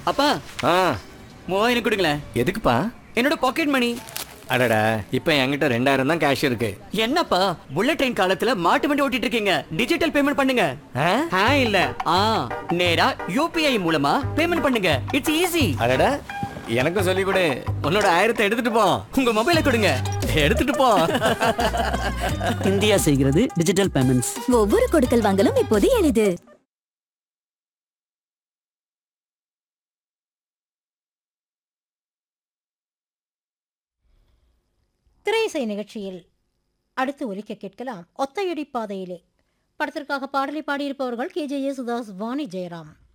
அப்பா ஆ மூவாயிரம் கொடுங்களேன் எதுக்குப்பா என்னோட பாக்கெட் மணி அடடா இப்போ என்கிட்ட ரெண்டாயிரம் தான் கேஷ் இருக்கு என்னப்பா புல்லட் ட்ரெயின் காலத்துல மாட்டு வண்டி ஓட்டிட்டு இருக்கீங்க டிஜிட்டல் பேமெண்ட் பண்ணுங்க ஆ? ஆ இல்ல ஆ நேரா யூபிஐ மூலமா பேமெண்ட் பண்ணுங்க இட்ஸ் ஈஸி அடடா எனக்கும் சொல்லி கொடு உன்னோட ஆயிரத்தை எடுத்துட்டு போ உங்க மொபைலை கொடுங்க எடுத்துட்டு போ இந்தியா செய்கிறது டிஜிட்டல் பேமெண்ட்ஸ் ஒவ்வொரு கொடுக்கல் வாங்கலும் இப்போது எளிது திரையிசை நிகழ்ச்சியில் அடுத்து ஒலிக்க கேட்கலாம் ஒத்தையடி பாதையிலே படத்திற்காக பாடலை பாடியிருப்பவர்கள் கே ஜே யேசுதாஸ் வாணி ஜெயராம்